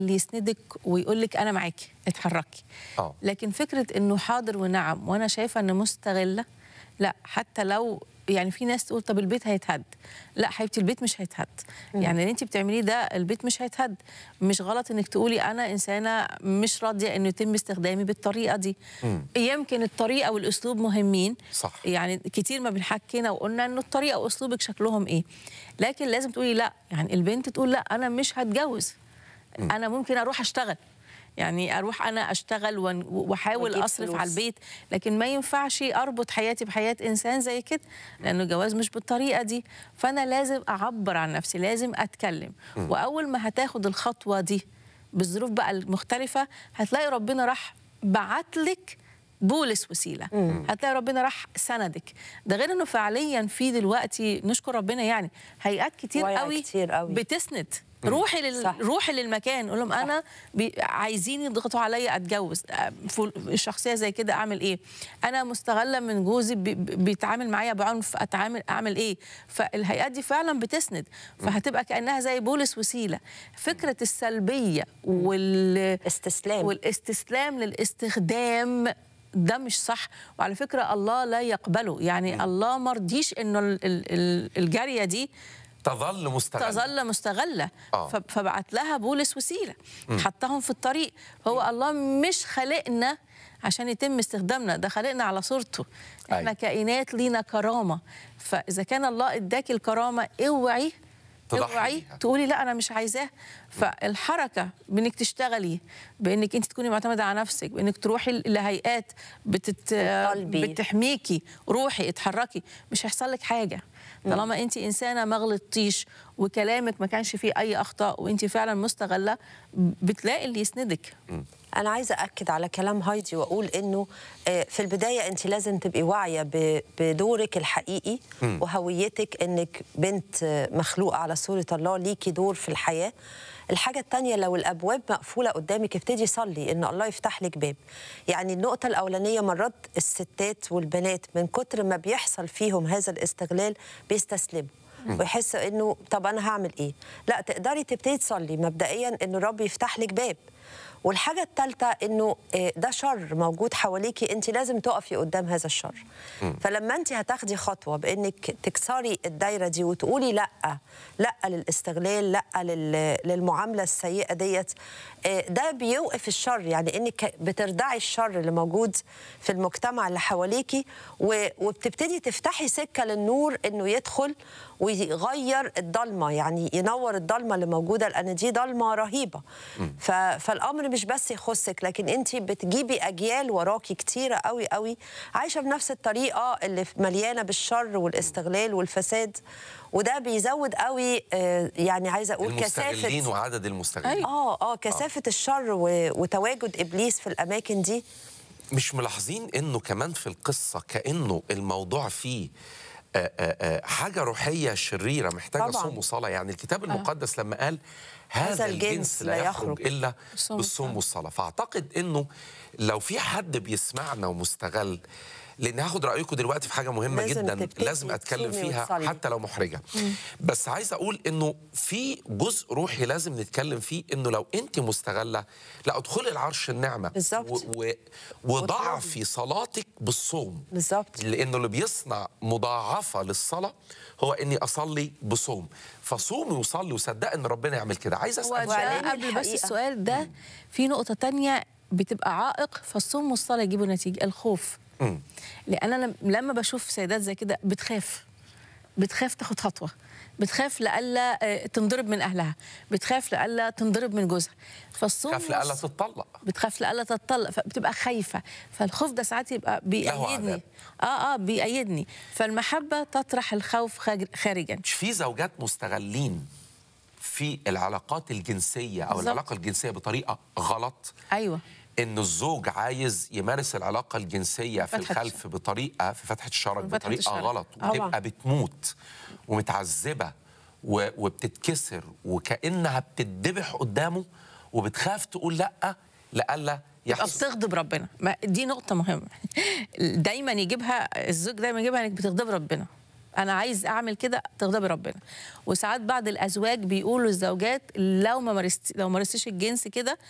اللي يسندك ويقول لك انا معاكي اتحركي اه لكن فكره انه حاضر ونعم وانا شايفه ان مستغله لا حتى لو يعني في ناس تقول طب البيت هيتهد لا حبيبتي البيت مش هيتهد يعني اللي انت بتعمليه ده البيت مش هيتهد مش غلط انك تقولي انا انسانه مش راضيه انه يتم استخدامي بالطريقه دي مم. يمكن الطريقه والاسلوب مهمين صح يعني كتير ما بنحكينا وقلنا انه الطريقه واسلوبك شكلهم ايه لكن لازم تقولي لا يعني البنت تقول لا انا مش هتجوز انا ممكن اروح اشتغل يعني اروح انا اشتغل ون- واحاول وأجيب اصرف فلوس. على البيت لكن ما ينفعش اربط حياتي بحياه انسان زي كده لانه الجواز مش بالطريقه دي فانا لازم اعبر عن نفسي لازم اتكلم واول ما هتاخد الخطوه دي بالظروف بقى المختلفه هتلاقي ربنا راح بعتلك بولس وسيله هتلاقي ربنا راح سندك ده غير انه فعليا في دلوقتي نشكر ربنا يعني هيئات كتير واعي قوي كتير قوي. بتسند روحي لل... صح. روحي للمكان قول لهم انا بي... عايزين يضغطوا عليا اتجوز آه، فل- الشخصيه زي كده اعمل ايه انا مستغله من جوزي بي... بي- بيتعامل معايا بعنف اتعامل اعمل ايه فالهيئات دي فعلا بتسند فهتبقى كانها زي بولس وسيله فكره السلبيه وال استسلام والاستسلام للاستخدام ده مش صح وعلى فكره الله لا يقبله يعني الله مرضيش انه ال- ال- ال- الجاريه دي تظل مستغلة تظل مستغله آه. ف- فبعت لها بولس وسيله حطهم في الطريق هو الله مش خلقنا عشان يتم استخدامنا ده خلقنا على صورته احنا أيوة. كائنات لينا كرامه فاذا كان الله اداك الكرامه اوعي تضحي اوعي بيها. تقولي لا انا مش عايزاه فالحركه بانك تشتغلي بانك انت تكوني معتمده على نفسك بانك تروحي لهيئات بتت... وتطالبي. بتحميكي روحي اتحركي مش هيحصل لك حاجه طالما انت انسانه ما غلطتيش وكلامك ما كانش فيه اي اخطاء وانت فعلا مستغله بتلاقي اللي يسندك انا عايزه اكد على كلام هايدي واقول انه آه، في البدايه انت لازم تبقي واعيه ب- بدورك الحقيقي وهويتك انك بنت آه، مخلوقه على صوره الله ليكي دور في الحياه الحاجة التانية لو الأبواب مقفولة قدامك ابتدي صلي إن الله يفتح لك باب يعني النقطة الأولانية مرات الستات والبنات من كتر ما بيحصل فيهم هذا الاستغلال بيستسلموا ويحس إنه طب أنا هعمل إيه لا تقدري تبتدي تصلي مبدئيا إن الرب يفتح لك باب والحاجة الثالثة إنه آه، ده شر موجود حواليكي أنت لازم تقفي قدام هذا الشر فلما أنت هتاخدي خطوة بإنك تكسري الدايرة دي وتقولي لأ لأ للاستغلال لأ لل- للمعاملة السيئة ديت آه، ده بيوقف الشر يعني إنك بتردعي الشر اللي موجود في المجتمع اللي حواليكي و- وبتبتدي تفتحي سكة للنور إنه يدخل ويغير الضلمة يعني ينور الضلمة اللي موجودة لأن دي ضلمة رهيبة ف... فالأمر مش بس يخصك لكن أنت بتجيبي أجيال وراكي كتيرة قوي قوي عايشة بنفس الطريقة اللي مليانة بالشر والاستغلال والفساد وده بيزود قوي آه، يعني عايزة أقول المستغلين كثافة وعدد المستغلين اه اه كثافة الشر و... وتواجد إبليس في الأماكن دي مش ملاحظين انه كمان في القصه كانه الموضوع فيه آه، آه، آه، حاجه روحيه شريره محتاجه طبعاً. صوم وصلاه يعني الكتاب المقدس لما قال هذا هذا الجنس الجنس لا لا يخرج يخرج. الا بالصوم بالصوم والصلاه فاعتقد انه لو في حد بيسمعنا ومستغل لان هاخد رايكم دلوقتي في حاجه مهمه لازم جدا تبتدي لازم اتكلم تصومي فيها وتصلي. حتى لو محرجه بس عايز اقول انه في جزء روحي لازم نتكلم فيه انه لو انت مستغله لا ادخلي العرش النعمه بالظبط. و- و- وضعفي صلاتك بالصوم بالظبط. لانه اللي بيصنع مضاعفه للصلاه هو اني اصلي بصوم فصومي وصلي وصدق ان ربنا يعمل كده عايز هو اسال وبعدين ده قبل بس الحقيقة- السؤال ده في نقطه تانية بتبقى عائق فالصوم والصلاه يجيبوا نتيجه الخوف مم. لان انا لما بشوف سيدات زي كده بتخاف بتخاف تاخد خطوه بتخاف لألا آه، تنضرب من اهلها بتخاف لألا تنضرب من جوزها فالصوم خاف لألا والص- تتطلق بتخاف لألا تتطلق فبتبقى خايفه فالخوف ده ساعات يبقى عذاب. بيأيدني اه اه بيأيدني فالمحبه تطرح الخوف خارج- خارجا مش في زوجات مستغلين في العلاقات الجنسيه او بالظبط. العلاقه الجنسيه بطريقه غلط ايوه ان الزوج عايز يمارس العلاقه الجنسيه في فتحة الخلف بطريقه في فتحه الشرج فتحة بطريقه الشرج. غلط طبعاً. وتبقى بتموت ومتعذبه و- وبتتكسر وكانها بتدبح قدامه وبتخاف تقول لا لألا يبقى يحصل بتغضب ربنا ما دي نقطة مهمة دايما يجيبها الزوج دايما يجيبها انك بتغضب ربنا انا عايز اعمل كده تغضبي ربنا وساعات بعض الازواج بيقولوا الزوجات لو ما مارست لو مارستيش الجنس كده